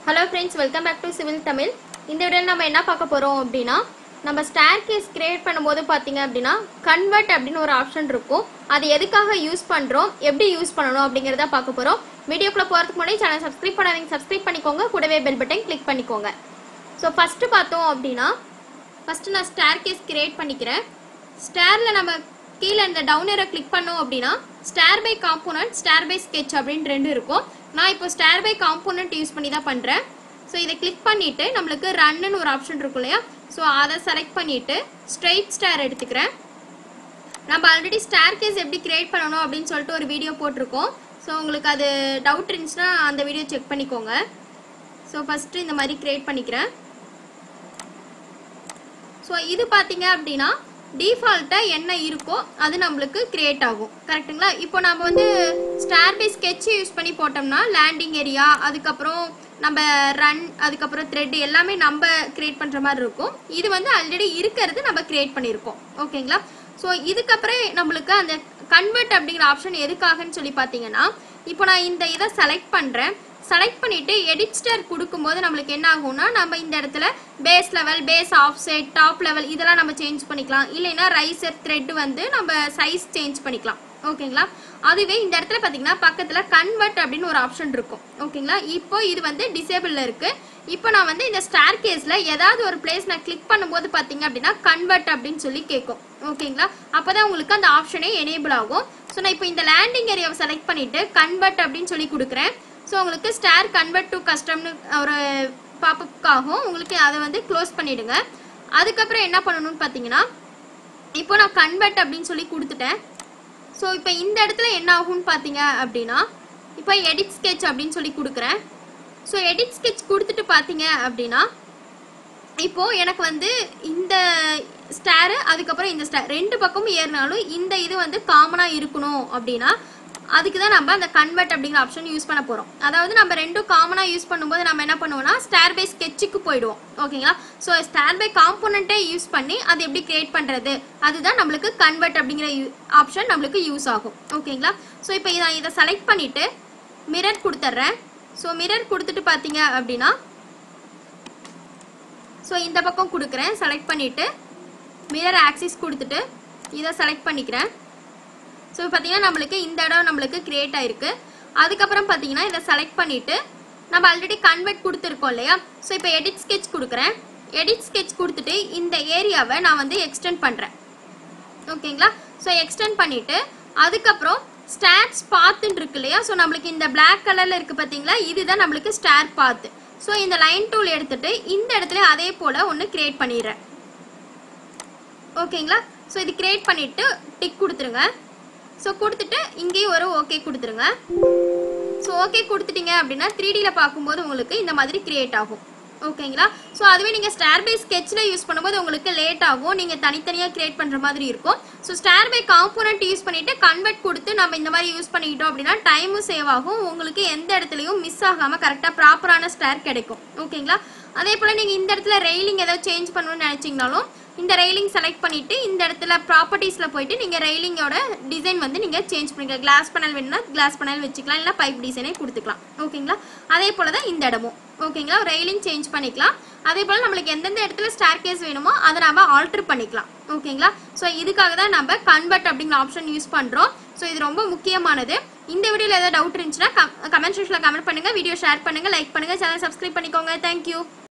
hello friends welcome back to civil Tamil இந்த வீடியோவில் நம்ம என்ன பார்க்க போகிறோம் அப்படின்னா நம்ம ஸ்டேர் கேஸ் கிரியேட் பண்ணும்போது பார்த்தீங்க அப்படின்னா கன்வெர்ட் அப்படின்னு ஒரு ஆப்ஷன் இருக்கும் அது எதுக்காக யூஸ் பண்ணுறோம் எப்படி யூஸ் பண்ணணும் அப்படிங்கிறத பார்க்க போகிறோம் வீடியோக்குள்ளே போகிறதுக்கு முன்னாடி சேனல் சப்ஸ்கிரைப் பண்ணாதீங்க சப்ஸ்கிரைப் பண்ணிக்கோங்க கூடவே பெல் பட்டன் கிளிக் பண்ணிக்கோங்க ஸோ ஃபஸ்ட்டு பார்த்தோம் அப்படின்னா ஃபஸ்ட்டு நான் ஸ்டேர் கேஸ் கிரியேட் பண்ணிக்கிறேன் ஸ்டேரில் நம்ம கீழே இந்த டவுன் ஏரை கிளிக் பண்ணோம் அப்படின்னா stair by component stair by sketch அப்படின்னு ரெண்டு இருக்கும் நான் இப்போ ஸ்டேர் பை காம்போனன்ட் யூஸ் பண்ணி தான் பண்ணுறேன் ஸோ இதை கிளிக் பண்ணிவிட்டு நம்மளுக்கு ரன்னுன்னு ஒரு ஆப்ஷன் இருக்கும் இல்லையா ஸோ அதை செலக்ட் பண்ணிவிட்டு ஸ்ட்ரெயிட் ஸ்டேர் எடுத்துக்கிறேன் நம்ம ஆல்ரெடி ஸ்டேர் கேஸ் எப்படி கிரியேட் பண்ணணும் அப்படின்னு சொல்லிட்டு ஒரு வீடியோ போட்டிருக்கோம் ஸோ உங்களுக்கு அது டவுட் இருந்துச்சுன்னா அந்த வீடியோ செக் பண்ணிக்கோங்க ஸோ ஃபஸ்ட்டு இந்த மாதிரி கிரியேட் பண்ணிக்கிறேன் ஸோ இது பார்த்தீங்க அப்படின்னா டிஃபால்ட்டாக என்ன இருக்கோ அது நம்மளுக்கு கிரியேட் ஆகும் கரெக்ட்டுங்களா இப்போ நம்ம வந்து ஸ்டார் பை ஸ்கெட்ச் யூஸ் பண்ணி போட்டோம்னா லேண்டிங் ஏரியா அதுக்கப்புறம் நம்ம ரன் அதுக்கப்புறம் த்ரெட் எல்லாமே நம்ம கிரியேட் பண்ணுற மாதிரி இருக்கும் இது வந்து ஆல்ரெடி இருக்கிறது நம்ம கிரியேட் பண்ணியிருக்கோம் ஓகேங்களா ஸோ இதுக்கப்புறம் நம்மளுக்கு அந்த கன்வெர்ட் அப்படிங்கிற ஆப்ஷன் எதுக்காகன்னு சொல்லி பார்த்தீங்கன்னா இப்போ நான் இந்த இதை செலக்ட் பண்ணுறேன் செலக்ட் பண்ணிட்டு எடிட் ஸ்டார் கொடுக்கும்போது நம்மளுக்கு என்ன ஆகும்னா நம்ம இந்த இடத்துல base level base offset top level இதெல்லாம் நம்ம சேஞ்ச் பண்ணிக்கலாம் இல்லைன்னா ரைசர் த்ரெட் வந்து நம்ம சைஸ் சேஞ்ச் பண்ணிக்கலாம் ஓகேங்களா அதுவே இந்த இடத்துல பார்த்தீங்கன்னா பக்கத்தில் கன்வெர்ட் அப்படின்னு ஒரு ஆப்ஷன் இருக்கும் ஓகேங்களா இப்போ இது வந்து டிசேபிளில் இருக்கு இப்போ நான் வந்து இந்த ஸ்டார் கேஸில் ஏதாவது ஒரு பிளேஸ் நான் கிளிக் பண்ணும்போது பார்த்தீங்க அப்படின்னா கன்வெர்ட் அப்படின்னு சொல்லி கேட்கும் ஓகேங்களா அப்போ தான் உங்களுக்கு அந்த ஆப்ஷனே எனேபிள் ஆகும் ஸோ நான் இப்போ இந்த லேண்டிங் ஏரியாவை செலக்ட் பண்ணிட்டு கன்வெர்ட் அப்படின்னு சொல்லி கொடுக்குறேன் ஸோ உங்களுக்கு ஸ்டார் கன்வெர்ட் டு கஸ்டம்னு ஒரு பாப்பப் ஆகும் உங்களுக்கு அதை வந்து க்ளோஸ் பண்ணிடுங்க அதுக்கப்புறம் என்ன பண்ணணும்னு பார்த்தீங்கன்னா இப்போ நான் கன்வெர்ட் அப்படின்னு சொல்லி கொடுத்துட்டேன் ஸோ இப்போ இந்த இடத்துல என்ன ஆகும்னு பார்த்தீங்க அப்படின்னா இப்போ எடிட் ஸ்கெட்ச் அப்படின்னு சொல்லி கொடுக்குறேன் ஸோ எடிட் ஸ்கெட்ச் கொடுத்துட்டு பார்த்தீங்க அப்படின்னா இப்போ எனக்கு வந்து இந்த ஸ்டாரு அதுக்கப்புறம் இந்த ஸ்டார் ரெண்டு பக்கமும் ஏறினாலும் இந்த இது வந்து காமனாக இருக்கணும் அப்படின்னா அதுக்கு தான் நம்ம அந்த கன்வெர்ட் அப்படிங்கிற ஆப்ஷன் யூஸ் பண்ண போகிறோம் அதாவது நம்ம ரெண்டும் காமனாக யூஸ் பண்ணும்போது நம்ம என்ன பண்ணுவோம்னா ஸ்டார் பை ஸ்கெட்சுக்கு போயிடுவோம் ஓகேங்களா ஸோ ஸ்டார் பை காம்போனண்ட்டே யூஸ் பண்ணி அது எப்படி கிரியேட் பண்ணுறது அதுதான் நம்மளுக்கு கன்வெர்ட் அப்படிங்கிற ஆப்ஷன் நம்மளுக்கு யூஸ் ஆகும் ஓகேங்களா ஸோ இப்போ நான் இதை செலக்ட் பண்ணிவிட்டு மிரர் கொடுத்துட்றேன் ஸோ மிரர் கொடுத்துட்டு பார்த்தீங்க அப்படின்னா ஸோ இந்த பக்கம் கொடுக்குறேன் செலக்ட் பண்ணிவிட்டு மிரர் ஆக்சிஸ் கொடுத்துட்டு இதை செலக்ட் பண்ணிக்கிறேன் ஸோ பார்த்தீங்கன்னா நம்மளுக்கு இந்த இடம் நம்மளுக்கு கிரியேட் ஆயிருக்கு அதுக்கப்புறம் பார்த்தீங்கன்னா இதை செலக்ட் பண்ணிவிட்டு நம்ம ஆல்ரெடி கன்வெர்ட் கொடுத்துருக்கோம் இல்லையா ஸோ இப்போ எடிட் ஸ்கெட்ச் கொடுக்குறேன் எடிட் ஸ்கெட்ச் கொடுத்துட்டு இந்த ஏரியாவை நான் வந்து எக்ஸ்டெண்ட் பண்ணுறேன் ஓகேங்களா ஸோ எக்ஸ்டெண்ட் பண்ணிவிட்டு அதுக்கப்புறம் ஸ்டார்ஸ் பாத்துன்னு இருக்கு இல்லையா ஸோ நம்மளுக்கு இந்த பிளாக் கலரில் இருக்குது பார்த்தீங்களா இதுதான் நம்மளுக்கு ஸ்டார் பாத்து ஸோ இந்த லைன் டூல் எடுத்துட்டு இந்த இடத்துல அதே போல் ஒன்று கிரியேட் பண்ணிடுறேன் ஓகேங்களா ஸோ இது கிரியேட் பண்ணிவிட்டு டிக் கொடுத்துருங்க ஸோ கொடுத்துட்டு இங்கேயும் ஒரு ஓகே கொடுத்துருங்க ஸோ ஓகே கொடுத்துட்டீங்க அப்படின்னா த்ரீ டியில் பார்க்கும்போது உங்களுக்கு இந்த மாதிரி கிரியேட் ஆகும் ஓகேங்களா ஸோ அதுவே நீங்கள் ஸ்டார் பை ஸ்கெட்சில் யூஸ் பண்ணும்போது உங்களுக்கு லேட் ஆகும் நீங்கள் தனித்தனியாக கிரியேட் பண்ணுற மாதிரி இருக்கும் so stair by component use பண்ணிவிட்டு கன்வெர்ட் கொடுத்து நம்ம இந்த மாதிரி யூஸ் பண்ணிக்கிட்டோம் அப்படின்னா டைமும் சேவ் ஆகும் உங்களுக்கு எந்த இடத்துலையும் மிஸ் ஆகாமல் கரெக்டாக ப்ராப்பரான ஸ்டார் கிடைக்கும் ஓகேங்களா அதே போல் நீங்கள் இந்த இடத்துல ரெயிலிங் ஏதாவது சேஞ்ச் பண்ணணும்னு நினச்சிங்கனாலும் இந்த ரெயிலிங் செலக்ட் பண்ணிவிட்டு இந்த இடத்துல ப்ராப்பர்ட்டிஸில் போயிட்டு நீங்கள் ரெயிலிங்கோட டிசைன் வந்து நீங்கள் சேஞ்ச் பண்ணிக்கலாம் கிளாஸ் பேனல் வேணும்னா கிளாஸ் பேனல் வச்சுக்கலாம் இல்லை பைப் டிசைனே கொடுத்துக்கலாம் ஓகேங்களா அதே போல் தான் இந்த இடமும் ஓகேங்களா ரெயிலிங் சேஞ்ச் பண்ணிக்கலாம் அதே போல் நம்மளுக்கு எந்தெந்த இடத்துல ஸ்டார் கேஸ் வேணுமோ அதை நம்ம ஆல்ட்ரு பண்ணிக்கலாம் ஓகேங்களா ஸோ இதுக்காக தான் நம்ம கன்வெர்ட் அப்படிங்கிற ஆப்ஷன் யூஸ் பண்ணுறோம் ஸோ இது ரொம்ப முக்கியமானது இந்த வீடியோவில் ஏதாவது டவுட் இருந்துச்சுன்னா கமெண்ட் செக்ஷனில் கமெண்ட் பண்ணுங்கள் வீடியோ ஷேர் பண்ணுங்கள் லைக் பண்ணுங்கள் சேனல் சப்ஸ்கிரைப் பண்ணிக்கோங்க தேங்க்யூ